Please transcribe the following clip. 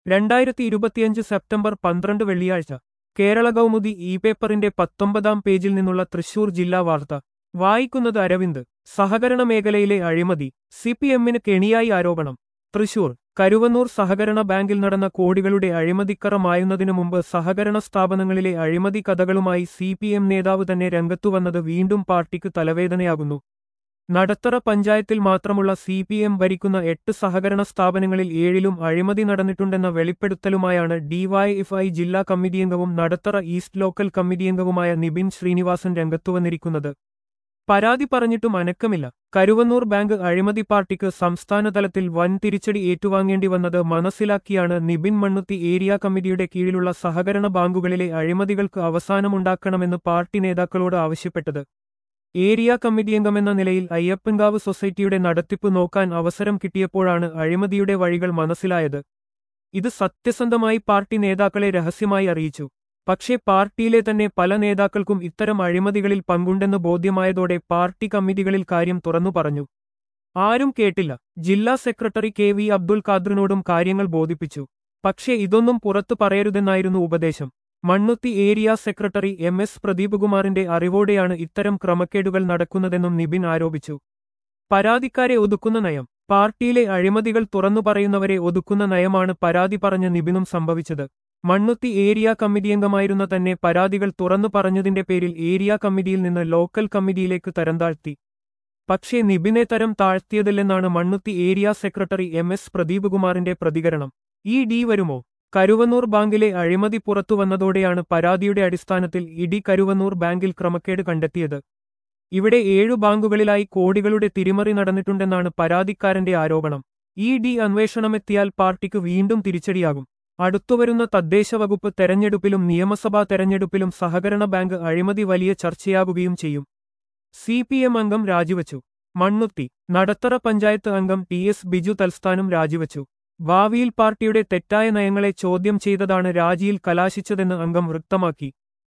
രണ്ടായിരത്തി ഇരുപത്തിയഞ്ച് സെപ്റ്റംബർ പന്ത്രണ്ട് വെള്ളിയാഴ്ച കേരള കൗമുദി ഇ പേപ്പറിന്റെ പത്തൊമ്പതാം പേജിൽ നിന്നുള്ള തൃശൂർ ജില്ലാ വാർത്ത വായിക്കുന്നത് അരവിന്ദ് സഹകരണ മേഖലയിലെ അഴിമതി സി പി എമ്മിന് കെണിയായി ആരോപണം തൃശൂർ കരുവന്നൂർ സഹകരണ ബാങ്കിൽ നടന്ന കോടികളുടെ അഴിമതിക്കറ മായുന്നതിനു മുമ്പ് സഹകരണ സ്ഥാപനങ്ങളിലെ അഴിമതി കഥകളുമായി സി പി എം നേതാവ് തന്നെ രംഗത്തുവന്നത് വീണ്ടും പാർട്ടിക്ക് തലവേദനയാകുന്നു നടത്തറ പഞ്ചായത്തിൽ മാത്രമുള്ള സി പി എം ഭരിക്കുന്ന എട്ട് സഹകരണ സ്ഥാപനങ്ങളിൽ ഏഴിലും അഴിമതി നടന്നിട്ടുണ്ടെന്ന വെളിപ്പെടുത്തലുമായാണ് ഡിവൈഎഫ്ഐ ജില്ലാ കമ്മിറ്റിയംഗവും നടത്തറ ഈസ്റ്റ് ലോക്കൽ കമ്മിറ്റിയംഗവുമായ നിബിൻ ശ്രീനിവാസൻ രംഗത്തുവന്നിരിക്കുന്നത് പരാതി പറഞ്ഞിട്ടും അനക്കമില്ല കരുവന്നൂർ ബാങ്ക് അഴിമതി പാർട്ടിക്ക് സംസ്ഥാനതലത്തിൽ വൻ തിരിച്ചടി ഏറ്റുവാങ്ങേണ്ടി വന്നത് മനസ്സിലാക്കിയാണ് നിബിൻ മണ്ണുത്തി ഏരിയ കമ്മിറ്റിയുടെ കീഴിലുള്ള സഹകരണ ബാങ്കുകളിലെ അഴിമതികൾക്ക് അവസാനമുണ്ടാക്കണമെന്ന് പാർട്ടി നേതാക്കളോട് ആവശ്യപ്പെട്ടത് ഏരിയ കമ്മിറ്റിയംഗമെന്ന നിലയിൽ അയ്യപ്പൻകാവ് സൊസൈറ്റിയുടെ നടത്തിപ്പ് നോക്കാൻ അവസരം കിട്ടിയപ്പോഴാണ് അഴിമതിയുടെ വഴികൾ മനസ്സിലായത് ഇത് സത്യസന്ധമായി പാർട്ടി നേതാക്കളെ രഹസ്യമായി അറിയിച്ചു പക്ഷേ പാർട്ടിയിലെ തന്നെ പല നേതാക്കൾക്കും ഇത്തരം അഴിമതികളിൽ പങ്കുണ്ടെന്ന് ബോധ്യമായതോടെ പാർട്ടി കമ്മിറ്റികളിൽ കാര്യം തുറന്നു പറഞ്ഞു ആരും കേട്ടില്ല ജില്ലാ സെക്രട്ടറി കെ വി അബ്ദുൽ ഖാദ്റിനോടും കാര്യങ്ങൾ ബോധിപ്പിച്ചു പക്ഷേ ഇതൊന്നും പുറത്തു പറയരുതെന്നായിരുന്നു ഉപദേശം Mannuthy area secretary M S പ്രദീപകുമാറിന്റെ അറിവോടെയാണ് ഇത്തരം ക്രമക്കേടുകൾ നടക്കുന്നതെന്നും നിബിൻ ആരോപിച്ചു പരാതിക്കാരെ ഒതുക്കുന്ന നയം പാർട്ടിയിലെ അഴിമതികൾ തുറന്നു പറയുന്നവരെ ഒതുക്കുന്ന നയമാണ് പരാതി പറഞ്ഞ നിബിനും സംഭവിച്ചത് മണ്ണുത്തി ഏരിയ കമ്മിറ്റിയംഗമായിരുന്ന തന്നെ പരാതികൾ തുറന്നു പറഞ്ഞതിന്റെ പേരിൽ ഏരിയ കമ്മിറ്റിയിൽ നിന്ന് ലോക്കൽ കമ്മിറ്റിയിലേക്ക് തരംതാഴ്ത്തി പക്ഷേ നിബിനെ തരം താഴ്ത്തിയതില്ലെന്നാണ് Mannuthy area secretary M S പ്രദീപകുമാറിന്റെ പ്രതികരണം ഈ ഡി വരുമോ കരുവന്നൂർ ബാങ്കിലെ അഴിമതി പുറത്തുവന്നതോടെയാണ് പരാതിയുടെ അടിസ്ഥാനത്തിൽ ഇടി കരുവന്നൂർ ബാങ്കിൽ ക്രമക്കേട് കണ്ടെത്തിയത് ഇവിടെ ഏഴു ബാങ്കുകളിലായി കോടികളുടെ തിരിമറി നടന്നിട്ടുണ്ടെന്നാണ് പരാതിക്കാരന്റെ ആരോപണം ഈ ഡി അന്വേഷണമെത്തിയാൽ പാർട്ടിക്ക് വീണ്ടും തിരിച്ചടിയാകും അടുത്തുവരുന്ന തദ്ദേശ വകുപ്പ് തെരഞ്ഞെടുപ്പിലും നിയമസഭാ തെരഞ്ഞെടുപ്പിലും സഹകരണ ബാങ്ക് അഴിമതി വലിയ ചർച്ചയാകുകയും ചെയ്യും സി പി എം അംഗം രാജിവച്ചു മണ്ണുത്തി നടത്തറ പഞ്ചായത്ത് അംഗം ടി എസ് ബിജു തൽസ്ഥാനം രാജിവച്ചു ഭാവിയിൽ പാർട്ടിയുടെ തെറ്റായ നയങ്ങളെ ചോദ്യം ചെയ്തതാണ് രാജിയിൽ കലാശിച്ചതെന്ന് അംഗം വ്യക്തമാക്കി